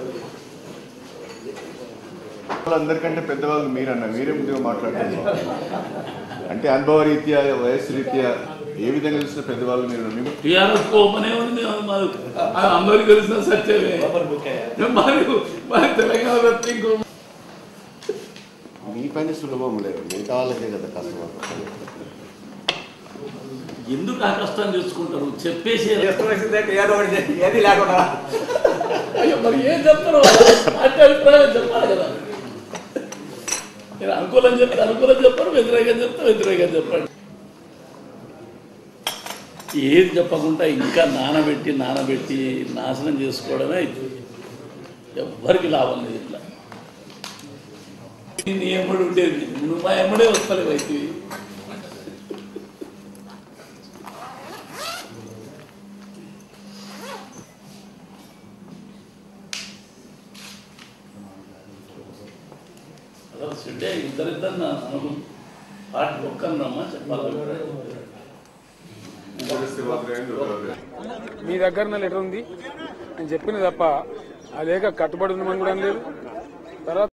వాళ్ళందరికంటే పెద్దవాళ్ళు మీరన్న మీరే ముందుగా మాట్లాడుతున్నారు అంటే అనుభవ రీత్యా వయస్సు రీత్యా ఏ విధంగా చూసిన పెద్దవాళ్ళు మీరు మేము టీఆర్ఎస్ కోపనే ఉంది మేము మాది. అది అందరికీ తెలిసిన సత్యమే మరి మరి తెలంగాణ తప్పితే ఇంకో మీ పని సులభం లేదు మిగతా వాళ్ళకే కదా కష్టం ఎందుకు ఆ కష్టం తెచ్చుకుంటారు చెప్పేసి ఏది లేకుండా అయ్యో, మరి ఏం చెప్తారు అంటే అభిప్రాయం చెప్పాలి కదా మీరు అనుకూలం చెప్తే అనుకూలం చెప్పారు వ్యతిరేకం చెప్తే వ్యతిరేకం చెప్పండి ఏది చెప్పకుండా ఇంకా నానబెట్టి నానబెట్టి నాశనం చేసుకోవడమే ఇది. ఎవ్వరికి లాభం లేదు ఇట్లా నీ ఎమ్మడి ఉండేది నువ్వు మా ఎమ్మడే వస్తలేవు అయితే అసలు సిడ్డే ఇద్దరిద్దరు నా అనుకు పార్టీ ఒక్కరినమ్మా చెప్పాలి మీ దగ్గర నా లెటర్ ఉంది అని చెప్పింది తప్ప ఆ లేఖ కట్టుబడి ఉండమని కూడా లేదు తర్వాత